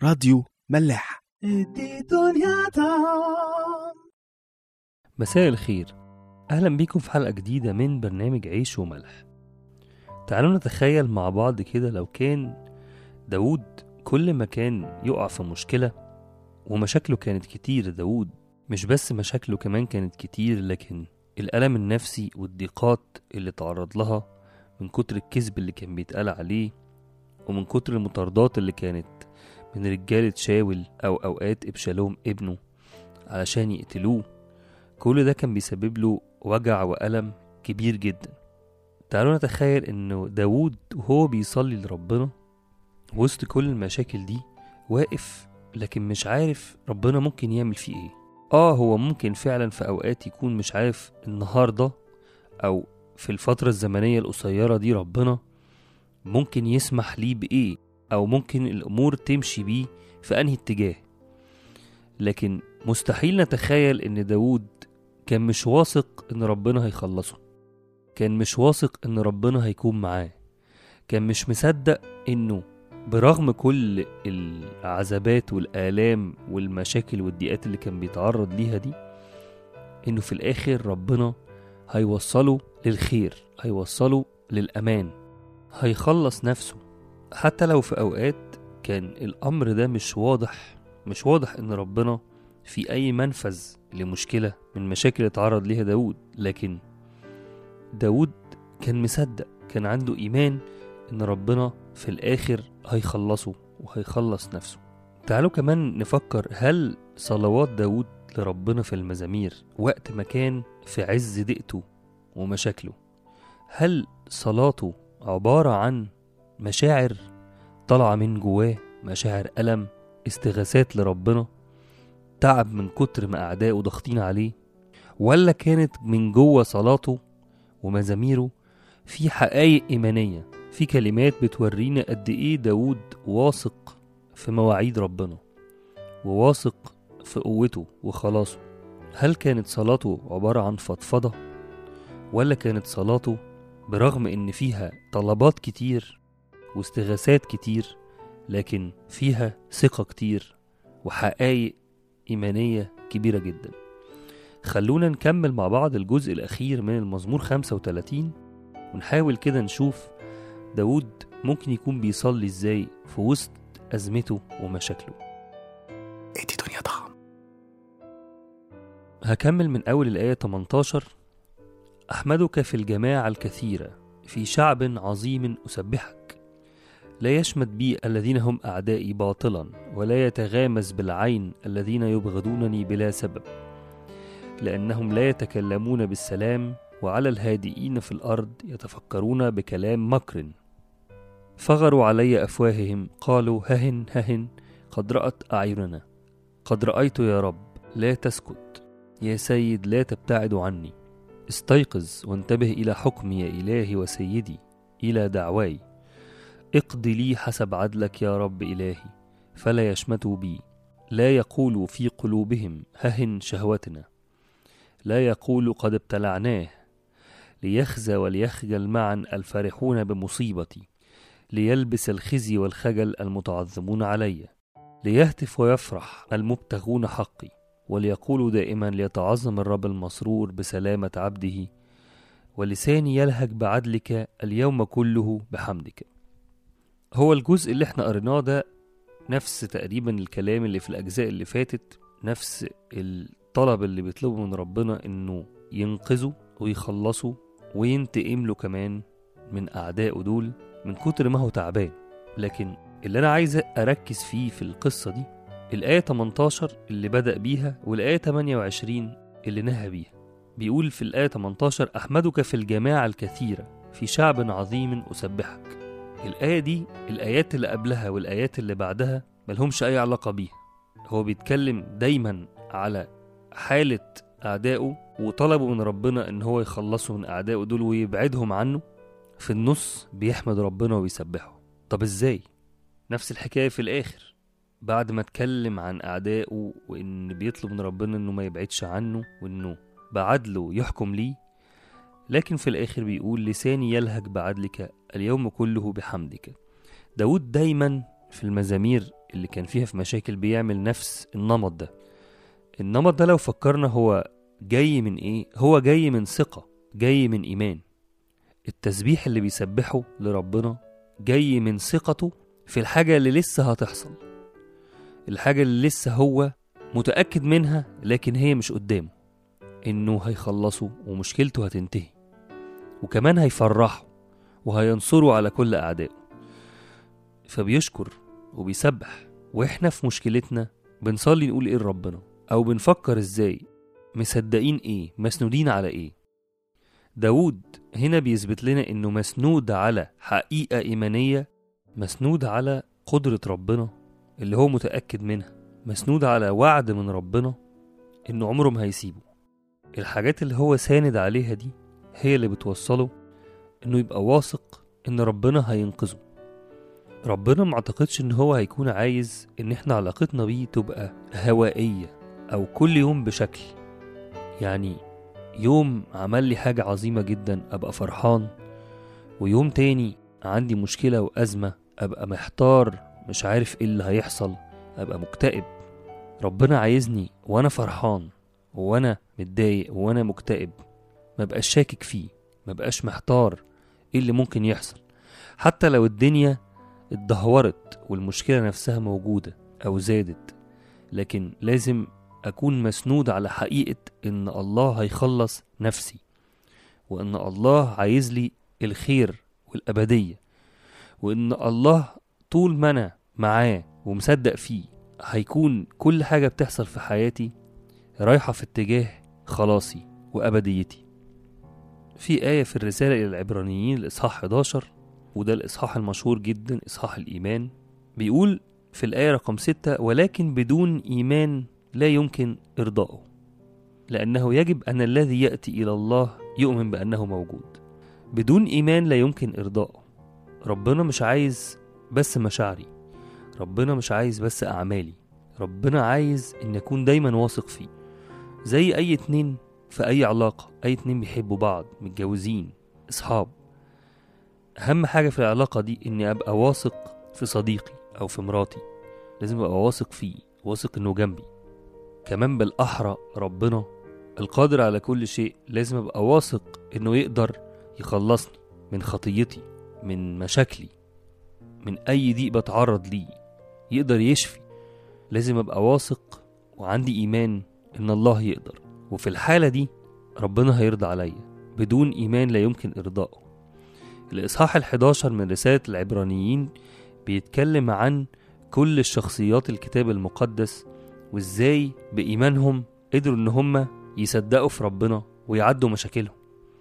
راديو ملاح مساء الخير أهلا بيكم في حلقة جديدة من برنامج عيش وملح تعالوا نتخيل مع بعض كده لو كان داود كل ما كان يقع في مشكلة ومشاكله كانت كتير داود مش بس مشاكله كمان كانت كتير لكن الألم النفسي والضيقات اللي تعرض لها من كتر الكذب اللي كان بيتقال عليه ومن كتر المطاردات اللي كانت من رجالة شاول أو أوقات إبشالوم ابنه علشان يقتلوه كل ده كان بيسبب له وجع وألم كبير جدا تعالوا نتخيل إنه داوود وهو بيصلي لربنا وسط كل المشاكل دي واقف لكن مش عارف ربنا ممكن يعمل فيه ايه اه هو ممكن فعلا في اوقات يكون مش عارف النهارده او في الفترة الزمنية القصيرة دي ربنا ممكن يسمح ليه بإيه أو ممكن الأمور تمشي بيه في أنهي اتجاه لكن مستحيل نتخيل إن داود كان مش واثق إن ربنا هيخلصه كان مش واثق إن ربنا هيكون معاه كان مش مصدق إنه برغم كل العذابات والآلام والمشاكل والضيقات اللي كان بيتعرض ليها دي إنه في الآخر ربنا هيوصله للخير هيوصله للأمان هيخلص نفسه حتى لو في أوقات كان الأمر ده مش واضح مش واضح إن ربنا في أي منفذ لمشكلة من مشاكل اتعرض ليها داود لكن داود كان مصدق كان عنده إيمان إن ربنا في الآخر هيخلصه وهيخلص نفسه تعالوا كمان نفكر هل صلوات داود لربنا في المزامير وقت ما كان في عز ضيقته ومشاكله هل صلاته عبارة عن مشاعر طالعة من جواه مشاعر ألم استغاثات لربنا تعب من كتر ما أعدائه ضاغطين عليه ولا كانت من جوه صلاته ومزاميره في حقائق إيمانية في كلمات بتورينا قد إيه داود واثق في مواعيد ربنا وواثق في قوته وخلاصه هل كانت صلاته عبارة عن فضفضة ولا كانت صلاته برغم إن فيها طلبات كتير واستغاثات كتير لكن فيها ثقة كتير وحقائق إيمانية كبيرة جدا خلونا نكمل مع بعض الجزء الأخير من المزمور 35 ونحاول كده نشوف داود ممكن يكون بيصلي ازاي في وسط أزمته ومشاكله ادي دنيا طعم هكمل من أول الآية 18 أحمدك في الجماعة الكثيرة في شعب عظيم أسبحك لا يشمت بي الذين هم أعدائي باطلا ولا يتغامز بالعين الذين يبغضونني بلا سبب لأنهم لا يتكلمون بالسلام وعلى الهادئين في الأرض يتفكرون بكلام مكر فغروا علي أفواههم قالوا ههن ههن قد رأت أعيننا قد رأيت يا رب لا تسكت يا سيد لا تبتعد عني استيقظ وانتبه إلى حكمي يا إلهي وسيدي إلى دعواي اقض لي حسب عدلك يا رب إلهي فلا يشمتوا بي لا يقولوا في قلوبهم ههن شهوتنا لا يقول قد ابتلعناه ليخزى وليخجل معا الفرحون بمصيبتي ليلبس الخزي والخجل المتعظمون علي ليهتف ويفرح المبتغون حقي وليقولوا دائما ليتعظم الرب المسرور بسلامة عبده ولساني يلهج بعدلك اليوم كله بحمدك هو الجزء اللي احنا قريناه ده نفس تقريبا الكلام اللي في الأجزاء اللي فاتت نفس الطلب اللي بيطلبه من ربنا إنه ينقذه ويخلصه وينتقم له كمان من أعدائه دول من كتر ما هو تعبان لكن اللي أنا عايز أركز فيه في القصة دي الآية 18 اللي بدأ بيها والآية 28 اللي نهى بيها بيقول في الآية 18 أحمدك في الجماعة الكثيرة في شعب عظيم أسبحك الآية دي الآيات اللي قبلها والآيات اللي بعدها ملهمش أي علاقة بيها هو بيتكلم دايما على حالة أعدائه وطلبوا من ربنا إن هو يخلصه من أعدائه دول ويبعدهم عنه في النص بيحمد ربنا ويسبحه طب إزاي؟ نفس الحكاية في الآخر بعد ما اتكلم عن أعدائه وإن بيطلب من ربنا إنه ما يبعدش عنه وإنه بعدله يحكم ليه لكن في الآخر بيقول لساني يلهج بعدلك اليوم كله بحمدك داود دايما في المزامير اللي كان فيها في مشاكل بيعمل نفس النمط ده النمط ده لو فكرنا هو جاي من ايه هو جاي من ثقة جاي من ايمان التسبيح اللي بيسبحه لربنا جاي من ثقته في الحاجة اللي لسه هتحصل الحاجة اللي لسه هو متأكد منها لكن هي مش قدامه إنه هيخلصه ومشكلته هتنتهي وكمان هيفرحه وهينصره على كل أعدائه فبيشكر وبيسبح وإحنا في مشكلتنا بنصلي نقول إيه لربنا أو بنفكر إزاي مصدقين إيه مسنودين على إيه داود هنا بيثبت لنا إنه مسنود على حقيقة إيمانية مسنود على قدرة ربنا اللي هو متأكد منها مسنود على وعد من ربنا إنه عمره ما هيسيبه الحاجات اللي هو ساند عليها دي هي اللي بتوصله إنه يبقى واثق إن ربنا هينقذه ربنا معتقدش إن هو هيكون عايز إن إحنا علاقتنا بيه تبقى هوائية أو كل يوم بشكل يعني يوم عمل لي حاجة عظيمة جدا أبقى فرحان ويوم تاني عندي مشكلة وأزمة أبقى محتار مش عارف إيه اللي هيحصل أبقى مكتئب ربنا عايزني وأنا فرحان وأنا متضايق وأنا مكتئب ما بقاش شاكك فيه ما بقاش محتار إيه اللي ممكن يحصل حتى لو الدنيا اتدهورت والمشكلة نفسها موجودة أو زادت لكن لازم أكون مسنود على حقيقة إن الله هيخلص نفسي وإن الله عايز لي الخير والأبدية وإن الله طول ما أنا معاه ومصدق فيه هيكون كل حاجة بتحصل في حياتي رايحة في اتجاه خلاصي وأبديتي في آية في الرسالة إلى العبرانيين الإصحاح 11 وده الإصحاح المشهور جدا إصحاح الإيمان بيقول في الآية رقم 6 ولكن بدون إيمان لا يمكن إرضائه لأنه يجب أن الذي يأتي إلى الله يؤمن بأنه موجود بدون إيمان لا يمكن إرضائه ربنا مش عايز بس مشاعري ربنا مش عايز بس أعمالي ربنا عايز إن أكون دايما واثق فيه زي أي اتنين في أي علاقة أي اتنين بيحبوا بعض متجوزين أصحاب أهم حاجة في العلاقة دي إني أبقى واثق في صديقي أو في مراتي لازم أبقى واثق فيه واثق إنه جنبي كمان بالأحرى ربنا القادر على كل شيء لازم أبقى واثق إنه يقدر يخلصني من خطيتي من مشاكلي من أي ضيق بتعرض ليه يقدر يشفي لازم أبقى واثق وعندي إيمان إن الله يقدر وفي الحالة دي ربنا هيرضى عليا بدون إيمان لا يمكن إرضائه الإصحاح الحداشر من رسالة العبرانيين بيتكلم عن كل الشخصيات الكتاب المقدس وإزاي بإيمانهم قدروا إن هم يصدقوا في ربنا ويعدوا مشاكلهم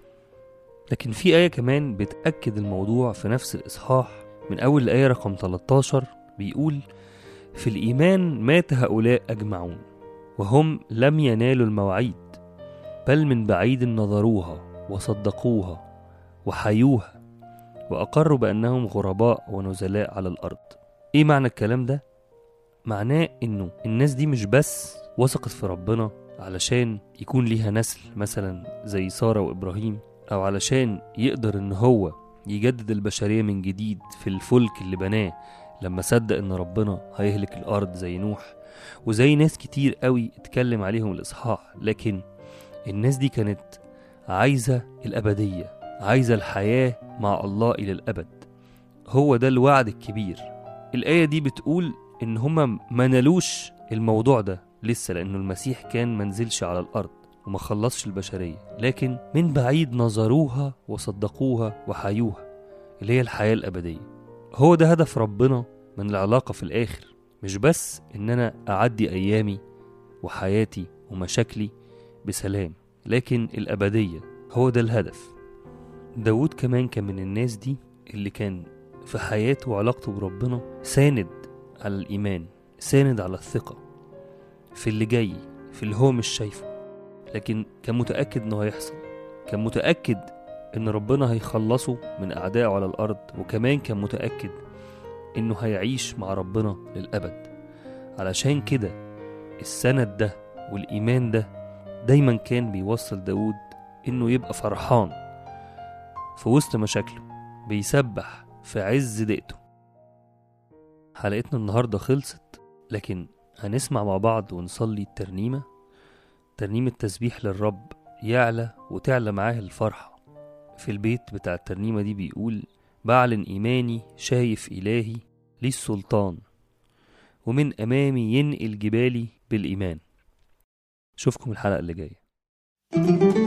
لكن في آية كمان بتأكد الموضوع في نفس الإصحاح من أول الآية رقم 13 بيقول في الإيمان مات هؤلاء أجمعون وهم لم ينالوا المواعيد بل من بعيد نظروها وصدقوها وحيوها وأقروا بأنهم غرباء ونزلاء على الأرض إيه معنى الكلام ده؟ معناه إنه الناس دي مش بس وثقت في ربنا علشان يكون ليها نسل مثلا زي سارة وإبراهيم أو علشان يقدر إن هو يجدد البشرية من جديد في الفلك اللي بناه لما صدق إن ربنا هيهلك الأرض زي نوح وزي ناس كتير قوي اتكلم عليهم الإصحاح لكن الناس دي كانت عايزة الأبدية عايزة الحياة مع الله إلى الأبد هو ده الوعد الكبير الآية دي بتقول إن هما ما نالوش الموضوع ده لسه لأنه المسيح كان منزلش على الأرض وما خلصش البشرية لكن من بعيد نظروها وصدقوها وحيوها اللي هي الحياة الأبدية هو ده هدف ربنا من العلاقة في الآخر مش بس إن أنا أعدي أيامي وحياتي ومشاكلي بسلام لكن الأبدية هو ده الهدف داود كمان كان من الناس دي اللي كان في حياته وعلاقته بربنا ساند على الإيمان ساند على الثقة في اللي جاي في اللي هو مش شايفه لكن كان متأكد إنه هيحصل كان متأكد إن ربنا هيخلصه من أعدائه على الأرض وكمان كان متأكد إنه هيعيش مع ربنا للأبد علشان كده السند ده والإيمان ده دايما كان بيوصل داود إنه يبقى فرحان في وسط مشاكله بيسبح في عز ضيقته حلقتنا النهاردة خلصت لكن هنسمع مع بعض ونصلي الترنيمة ترنيمة تسبيح للرب يعلى وتعلى معاه الفرحة في البيت بتاع الترنيمة دي بيقول بعلن إيماني شايف إلهي ليه السلطان ومن أمامي ينقل جبالي بالإيمان شوفكم الحلقة اللي جاية